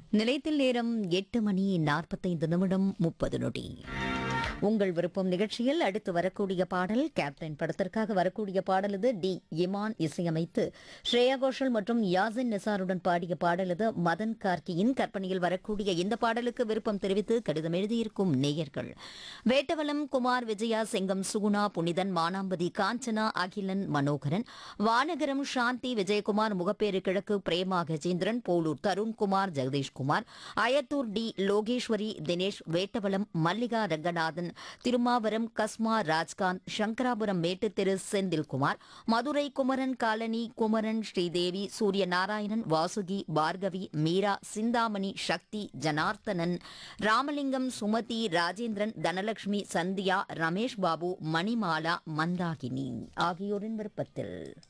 நிலையத்தில் நேரம் எட்டு மணி நாற்பத்தைந்து நிமிடம் முப்பது நொடி உங்கள் விருப்பம் நிகழ்ச்சியில் அடுத்து வரக்கூடிய பாடல் கேப்டன் படத்திற்காக வரக்கூடிய பாடல் இது டி இமான் இசையமைத்து ஸ்ரேயா கோஷல் மற்றும் யாசின் நிசாருடன் பாடிய பாடல் இது மதன் கார்கியின் கற்பனையில் வரக்கூடிய இந்த பாடலுக்கு விருப்பம் தெரிவித்து கடிதம் எழுதியிருக்கும் நேயர்கள் வேட்டவலம் குமார் விஜயா செங்கம் சுகுணா புனிதன் மானாம்பதி காஞ்சனா அகிலன் மனோகரன் வானகரம் சாந்தி விஜயகுமார் முகப்பேறு கிழக்கு பிரேமா கஜேந்திரன் போலூர் தருண்குமார் ஜெகதீஷ்குமார் அயத்தூர் டி லோகேஸ்வரி தினேஷ் வேட்டவலம் மல்லிகா ரங்கநாதன் திருமாவரம் கஸ்மா ராஜ்காந்த் சங்கராபுரம் மேட்டுத்தெரு செந்தில்குமார் மதுரை குமரன் காலனி குமரன் ஸ்ரீதேவி சூரிய நாராயணன் வாசுகி பார்கவி மீரா சிந்தாமணி சக்தி ஜனார்த்தனன் ராமலிங்கம் சுமதி ராஜேந்திரன் தனலட்சுமி சந்தியா ரமேஷ் பாபு மணிமாலா மந்தாகினி ஆகியோரின் விருப்பத்தில்